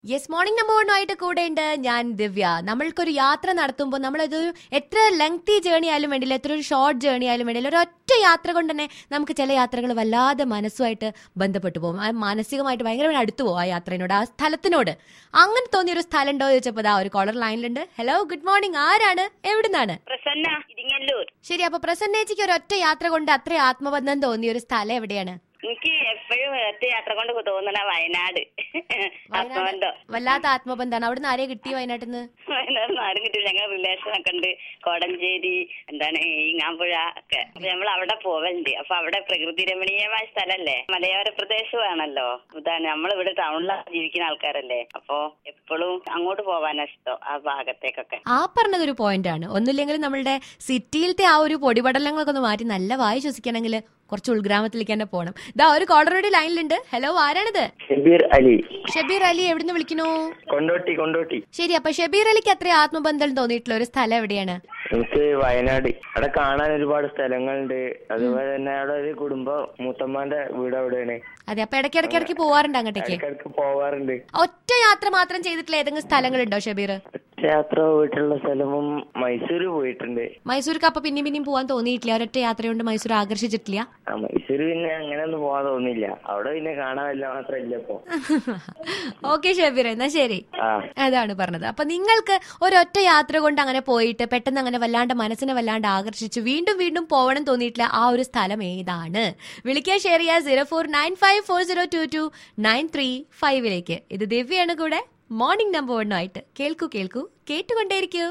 yes morning number വണ്ണുമായിട്ട് കൂടെ ഉണ്ട് ഞാൻ ദിവ്യ നമ്മൾക്കൊരു യാത്ര നടത്തുമ്പോൾ നമ്മളതൊരു എത്ര ലെങ്തി ജേണി ആയാലും വേണ്ടില്ല എത്ര ഒരു ഷോർട്ട് ജേണി ആയാലും വേണ്ടില്ല ഒരു ഒറ്റ യാത്ര കൊണ്ട് തന്നെ നമുക്ക് ചില യാത്രകൾ വല്ലാതെ മനസ്സുമായിട്ട് ബന്ധപ്പെട്ടു പോകും ആ മാനസികമായിട്ട് ഭയങ്കരമായി അടുത്തു പോകും ആ യാത്രയോട് ആ സ്ഥലത്തിനോട് അങ്ങനെ തോന്നിയ ഒരു സ്ഥലം ഉണ്ടോ എന്ന് ചോദിച്ചപ്പോൾ ആ ഒരു കോളർ ലൈനിലുണ്ട് ഹലോ ഗുഡ് മോർണിംഗ് ആരാണ് എവിടുന്നാണ് പ്രസന്ന ഇരിങ്ങല്ലൂർ ശരി അപ്പൊ പ്രസന്നേച്ചിക്ക് ഒരു ഒറ്റ യാത്ര കൊണ്ട് അത്ര ആത്മബന്ധം തോന്നിയ ഒരു സ്ഥലം എവിടെയാണ് എനിക്ക് എപ്പോഴും ഒറ്റ യാത്ര കൊണ്ട് തോന്നണ വയനാട് ആത്മബന്ധം വല്ലാത്ത ആത്മബന്ധമാണ് അവിടുന്ന് ആരെയെ കിട്ടി വയനാട്ടിൽ നിന്ന് വയനാട് ആരും കിട്ടില്ല ഞങ്ങൾ റിലേഷൻ ഒക്കെ ഉണ്ട് കോടഞ്ചേരി എന്താണ് ഈങ്ങാമ്പുഴ ഒക്കെ അപ്പൊ നമ്മൾ അവിടെ പോവലുണ്ട് അപ്പൊ അവിടെ പ്രകൃതി രമണീയമായ സ്ഥലല്ലേ മലയോര പ്രദേശമാണല്ലോ ഇതാണ് നമ്മളിവിടെ ടൗണിലാണ് ജീവിക്കുന്ന ആൾക്കാരല്ലേ അപ്പൊ എപ്പോഴും അങ്ങോട്ട് പോവാനാ ഇഷ്ടം ആ ഭാഗത്തേക്കൊക്കെ ആ പറഞ്ഞതൊരു പോയിന്റ് ആണ് ഒന്നുമില്ലെങ്കിൽ നമ്മളുടെ സിറ്റിയിലത്തെ ആ ഒരു പൊടിപടലങ്ങളൊക്കെ ഒന്ന് മാറ്റി നല്ല വായു ശ്വസിക്കണമെങ്കിൽ കുറച്ച് ഉൾഗ്രാമത്തിലേക്ക് തന്നെ പോകണം ഇതാ ഒരു കോളറോടി ലൈനിലുണ്ട് ഹലോ ആരാണിത് ഷബീർ അലി ഷബീർ അലി എവിടുന്ന് വിളിക്കണു കൊണ്ടോട്ടി കൊണ്ടോട്ടി ശരി അപ്പൊ ഷബീർ അലിക്ക് അത്ര ആത്മബന്ധം തോന്നിയിട്ടുള്ള ഒരു സ്ഥലം എവിടെയാണ് എനിക്ക് വയനാട് അവിടെ കാണാൻ ഒരുപാട് സ്ഥലങ്ങളുണ്ട് അതുപോലെ തന്നെ അവിടെ ഒരു കുടുംബം മൂത്തമ്മാന്റെ വീട് അവിടെയാണ് അതെ അപ്പൊ ഇടയ്ക്ക് ഇടയ്ക്ക് ഇടയ്ക്ക് പോവാറുണ്ട് അങ്ങോട്ടേക്ക് ഇടയ്ക്കിടയ്ക്ക് പോവാറുണ്ട് ഒറ്റ യാത്ര മാത്രം ചെയ്തിട്ടുള്ള ഏതെങ്കിലും സ്ഥലങ്ങളുണ്ടോ ഷബീർ ഒറ്റ യാത്ര പോയിട്ടുള്ള സ്ഥലവും മൈസൂര് പോയിട്ടുണ്ട് മൈസൂർക്ക് അപ്പൊ പിന്നെയും പിന്നെയും പോവാൻ തോന്നിയിട്ടില്ല ഒരൊറ്റ യാത്ര കൊണ്ട് മൈസൂർ ആകർഷിച്ചിട്ടില്ല ആ മൈസൂര് പിന്നെ അങ്ങനെ ഒന്നും പോവാൻ തോന്നില്ല അവിടെ പിന്നെ കാണാൻ വല്ല മാത്രം ഇല്ല ഇപ്പൊ ഓക്കെ ഷബീർ എന്നാ ശരി ആ അതാണ് പറഞ്ഞത് അപ്പൊ നിങ്ങൾക്ക് ഒരൊറ്റ യാത്ര കൊണ്ട് അങ്ങനെ പോയിട്ട് പെട്ടെന്ന് അങ്ങനെ വല്ലാണ്ട് മനസ്സിനെ വല്ലാണ്ട് ആകർഷിച്ചു വീണ്ടും വീണ്ടും പോകണം തോന്നിയിട്ടില്ല ആ ഒരു സ്ഥലം ഏതാണ് വിളിക്കാൻ ഷെയർ ചെയ്യുക zero four nine five four zero two two nine three ഫൈവിലേക്ക് ഇത് ദിവ്യയാണ് കൂടെ മോർണിംഗ് നമ്പർ വണ്ണായിട്ട് കേൾക്കൂ കേൾക്കൂ കേട്ടുകൊണ്ടേയിരിക്കൂ